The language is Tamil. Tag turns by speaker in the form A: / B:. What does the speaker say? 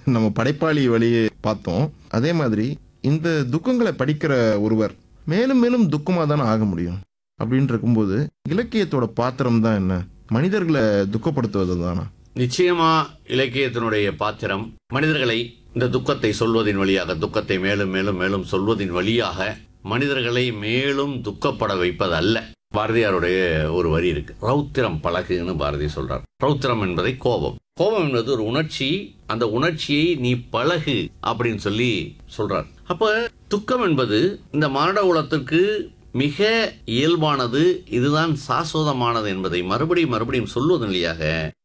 A: நம்ம படைப்பாளி வழியை பார்த்தோம் அதே மாதிரி இந்த துக்கங்களை படிக்கிற ஒருவர் மேலும் மேலும் துக்கமாக தானே ஆக முடியும் அப்படின்னு இருக்கும்போது இலக்கியத்தோட பாத்திரம் தான் என்ன மனிதர்களை துக்கப்படுத்துவது தானா
B: நிச்சயமா இலக்கியத்தினுடைய பாத்திரம் மனிதர்களை இந்த துக்கத்தை சொல்வதின் வழியாக துக்கத்தை மேலும் மேலும் மேலும் சொல்வதின் வழியாக மனிதர்களை மேலும் துக்கப்பட வைப்பது அல்ல பாரதியாருடைய ஒரு வரி இருக்கு ரௌத்திரம் பழகுன்னு பாரதி சொல்றார் ரௌத்திரம் என்பதை கோபம் கோபம் என்பது ஒரு உணர்ச்சி அந்த உணர்ச்சியை நீ பழகு அப்படின்னு சொல்லி சொல்றார் அப்ப துக்கம் என்பது இந்த மானுட குலத்திற்கு மிக இயல்பானது இதுதான் சாஸ்வதமானது என்பதை மறுபடியும் மறுபடியும் சொல்வதன் வழியாக